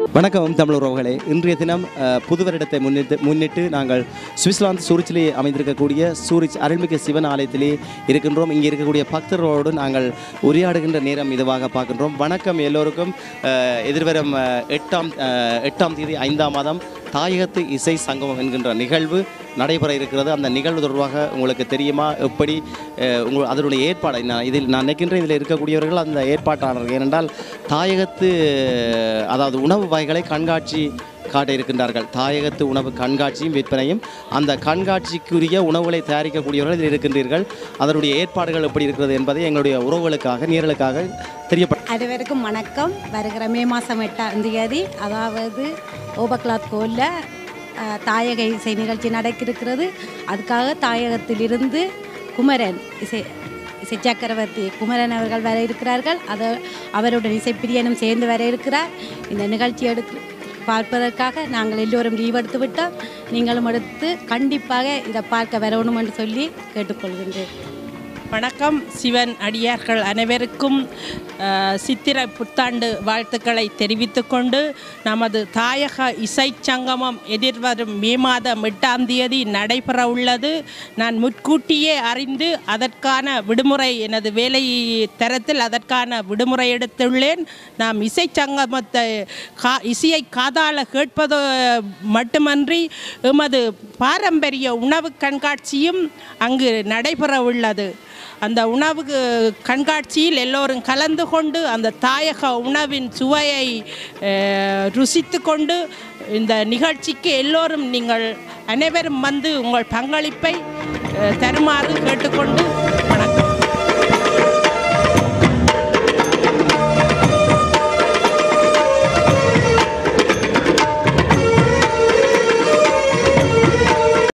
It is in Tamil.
வணக்கம் தமிழ் உறவுகளே இன்றைய தினம் அஹ், புது வருடத்தை முன்னிட்டு முன்னிட்டு நாங்கள் சுவிட்சர்லாந்து சூரிச்சிலே அமைந்திருக்கக்கூடிய சூரிச் அருள்மிகு சிவன் ஆலயத்திலே இருக்கின்றோம் இங்கே இருக்கக்கூடிய பக்தர்களோடு நாங்கள் உரையாடுகின்ற நேரம் இதுவாக பார்க்கின்றோம் வணக்கம் எல்லோருக்கும் அஹ், எதிர்வரும் அஹ், எட்டாம் அஹ், எட்டாம் தேதி ஐந்தாம் மாதம் தாயகத்து இசை சங்கமம் என்கின்ற நிகழ்வு நடைபெற இருக்கிறது அந்த நிகழ்வு தொடர்பாக உங்களுக்கு தெரியுமா எப்படி அஹ், உங்கள் அதனுடைய ஏற்பாடு நான் இதில் நான் நினைக்கின்றேன் இதில் இருக்கக்கூடியவர்கள் அந்த ஏற்பாட்டாளர்கள் ஏனென்றால் தாயகத்து அதாவது உணவு வகைகளை கண்காட்சி காட்ட இருக்கின்றார்கள் தாயகத்து உணவு கண்காட்சியும் விற்பனையும் அந்த கண்காட்சிக்குரிய உணவுகளை தயாரிக்கக்கூடியவர்கள் இதில் இருக்கின்றீர்கள் அதனுடைய ஏற்பாடுகள் எப்படி இருக்கிறது என்பதை எங்களுடைய உறவுகளுக்காக நேர்களுக்காக தெரியப்பட்ட அனைவருக்கும் வணக்கம் வருகிற மே மாதம் எட்டாம் தேதி அதாவது ஓபக்லாத் கோயிலில் தாயக இசை நிகழ்ச்சி நடக்கிறது அதுக்காக தாயகத்திலிருந்து குமரன் இசை இசை சக்கரவர்த்தி குமரன் அவர்கள் வர இருக்கிறார்கள் அது அவருடன் இசைப்பிரியனும் சேர்ந்து வர இருக்கிறார் இந்த நிகழ்ச்சி எடுத்து பார்ப்பதற்காக நாங்கள் எல்லோரும் லீவ் எடுத்து விட்டோம் நீங்களும் எடுத்து கண்டிப்பாக இதை பார்க்க வரணும் என்று சொல்லி கேட்டுக்கொள்கின்றேன் வணக்கம் சிவன் அடியார்கள் அனைவருக்கும் அஹ், சித்திரை புத்தாண்டு வாழ்த்துக்களை தெரிவித்துக்கொண்டு நமது தாயக இசை சங்கமம் எதிர்வரும் மே மாதம் எட்டாம் தேதி நடைபெற உள்ளது நான் முன்கூட்டியே அறிந்து அதற்கான விடுமுறை எனது வேலை தரத்தில் அதற்கான விடுமுறை எடுத்துள்ளேன் நாம் இசை சங்கமத்தை கா இசையை காதால கேட்பது மட்டுமன்றி எமது பாரம்பரிய உணவு கண்காட்சியும் அங்கு நடைபெற உள்ளது அந்த உணவு கண்காட்சியில் எல்லோரும் கலந்து கொண்டு அந்த தாயக உணவின் சுவையை அஹ், ருசித்து கொண்டு இந்த நிகழ்ச்சிக்கு எல்லோரும் நீங்கள் அனைவரும் வந்து உங்கள் பங்களிப்பை அஹ், தருமாறு கேட்டுக்கொண்டு